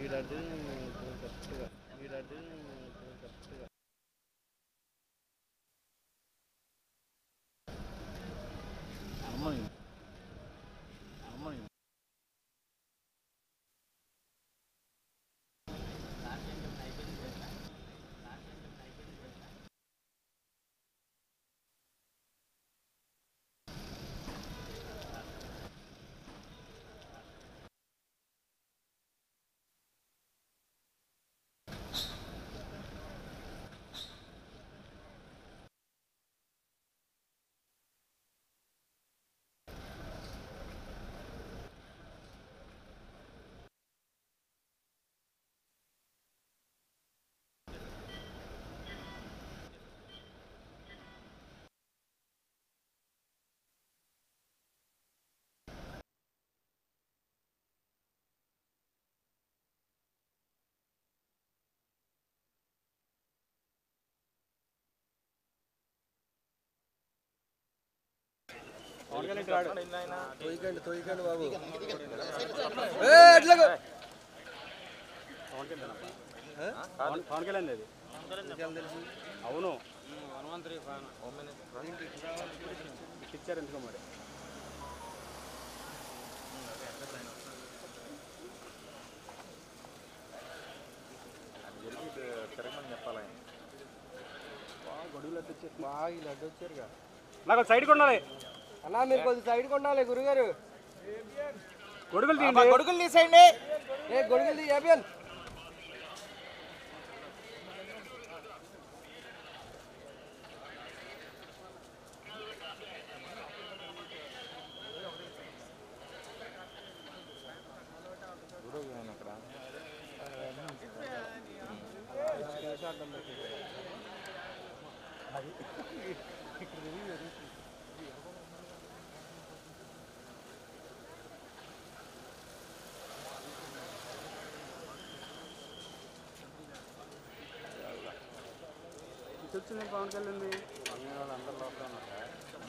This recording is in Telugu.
ఈడాడు కరెక్ట్గా ఈడాడు కరెక్ట్గా అమ్మాయి అమ్మాయి తోయకండి తోయకండి బాబు పవన్ కళ్యాణ్ అది అవును ఇచ్చారు ఎందుకో మరి బాగా ఇలా అడ్డు వచ్చారుగా నాకు సైడ్ ఉండాలి అన్నా మీరు కొద్ది సైడ్ కొండాలి గురుగారు గొడుగులు మా తీయండి గొడుగులు తీసేయండి ఏ గొడుగులు తీ ఏబియన్ ఇటు వచ్చింది పవన్ కళ్యాణ్ అందరు లోపల ఉన్నారు